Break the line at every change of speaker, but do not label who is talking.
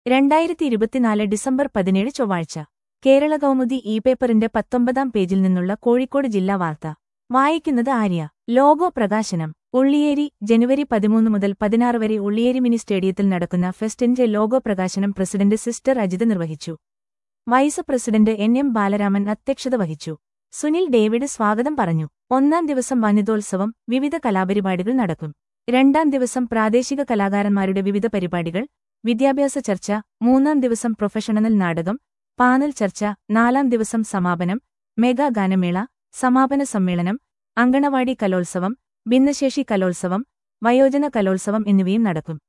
രണ്ടായിരത്തി ഇരുപത്തിനാല് ഡിസംബർ പതിനേഴ് ചൊവ്വാഴ്ച കേരള കൗമുദി ഇ പേപ്പറിന്റെ പത്തൊമ്പതാം പേജിൽ നിന്നുള്ള കോഴിക്കോട് ജില്ലാ വാർത്ത വായിക്കുന്നത് ആര്യ ലോഗോ പ്രകാശനം ഉള്ളിയേരി ജനുവരി പതിമൂന്ന് മുതൽ പതിനാറ് വരെ ഉള്ളിയേരി മിനി സ്റ്റേഡിയത്തിൽ നടക്കുന്ന ഫെസ്റ്റിന്റെ ലോഗോ പ്രകാശനം പ്രസിഡന്റ് സിസ്റ്റർ അജിത് നിർവഹിച്ചു vice president N M Balaraman അധ്യക്ഷത വഹിച്ചു സുനിൽ ഡേവിഡ് സ്വാഗതം പറഞ്ഞു ഒന്നാം ദിവസം വനിതോത്സവം വിവിധ കലാപരിപാടികൾ നടക്കും രണ്ടാം ദിവസം പ്രാദേശിക കലാകാരന്മാരുടെ വിവിധ പരിപാടികൾ വിദ്യാഭ്യാസ ചർച്ച മൂന്നാം ദിവസം പ്രൊഫഷണൽ നാടകം പാനൽ ചർച്ച നാലാം ദിവസം സമാപനം മെഗാ ഗാനമേള സമാപന സമ്മേളനം അങ്കണവാടി കലോത്സവം ഭിന്നശേഷി കലോത്സവം വയോജന കലോത്സവം എന്നിവയും നടക്കും